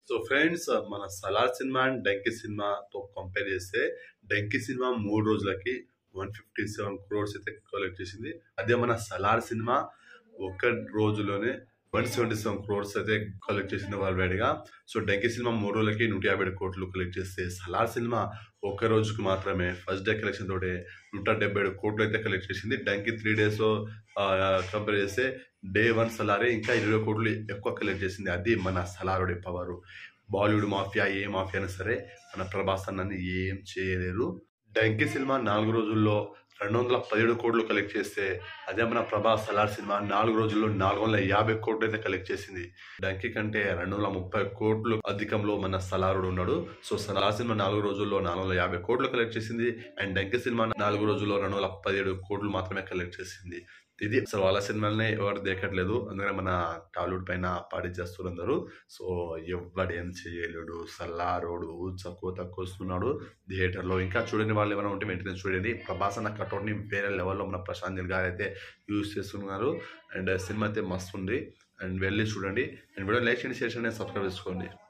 so friends మన Salaar cinema and డంకి సినిమాతో compare చేస్తే డంకి సినిమా మూడు రోజులకి వన్ ఫిఫ్టీ సెవెన్ క్రోర్స్ అయితే కలెక్ట్ చేసింది అదే మన సలార్ సినిమా ఒక రోజులోనే వన్ సెవెంటీ సెవెన్ క్రోర్స్ అయితే కలెక్ట్ చేసింది వరల్డ్ గా సో డంకి సినిమా మూడు రోజులకి నూట యాభై ఏడు కోట్లు కలెక్ట్ చేస్తే సలార్ సినిమా ఒక రోజుకి మాత్రమే ఫస్ట్ డే కలెక్షన్ తోటి నూట డెబ్బై ఏడు కోట్లు అయితే కలెక్ట్ చేసింది డంకి త్రీ డేస్ కంపేర్ చేస్తే డే వన్ సలారే ఇంకా ఇరవై కోట్లు ఎక్కువ కలెక్ట్ చేసింది అది మన సలారుడి పవర్ బాలీవుడ్ మాఫియా ఏ మాఫియా అయినా సరే మన ప్రభాస్ అన్నని ఏం చేయలేరు డంకి సినిమా నాలుగు రోజుల్లో రెండు వందల పదిహేడు కోట్లు కలెక్ట్ చేస్తే అదే మన ప్రభాస్ సలార్ సినిమా నాలుగు రోజుల్లో నాలుగు వందల యాభై కోట్లు అయితే కలెక్ట్ చేసింది డంకి కంటే రెండు వందల ముప్పై కోట్లు అధికంలో మన సలారుడు ఉన్నాడు సో సలార్ సినిమా నాలుగు రోజుల్లో నాలుగు వందల యాభై కోట్లు కలెక్ట్ చేసింది అండ్ డంకి సినిమా నాలుగు రోజుల్లో రెండు వందల పదిహేడు కోట్లు మాత్రమే కలెక్ట్ చేసింది ఇది అసలు వాళ్ళ సినిమాలనే ఎవరు దేకట్లేదు అందుకని మన టాలీవుడ్ పైన పాడి చేస్తున్నారు అందరూ సో ఎవడు ఏం చేయలేడు సల్లారోడు తక్కువ తక్కువ వస్తున్నాడు థియేటర్లో ఇంకా చూడని వాళ్ళు ఎవరైనా ఉంటే వెంటనే చూడండి ప్రభాస్ అన్న కట్అవుట్ని వేరే లెవెల్లో మన ప్రశాంత్ నీల్ గారు అయితే యూజ్ చేస్తున్నారు అండ్ సినిమా అయితే మస్తు ఉంది అండ్ వెళ్ళి చూడండి అండ్ వీడియో లైక్ చేయండి షేర్ చేయండి సబ్స్క్రైబ్ చేసుకోండి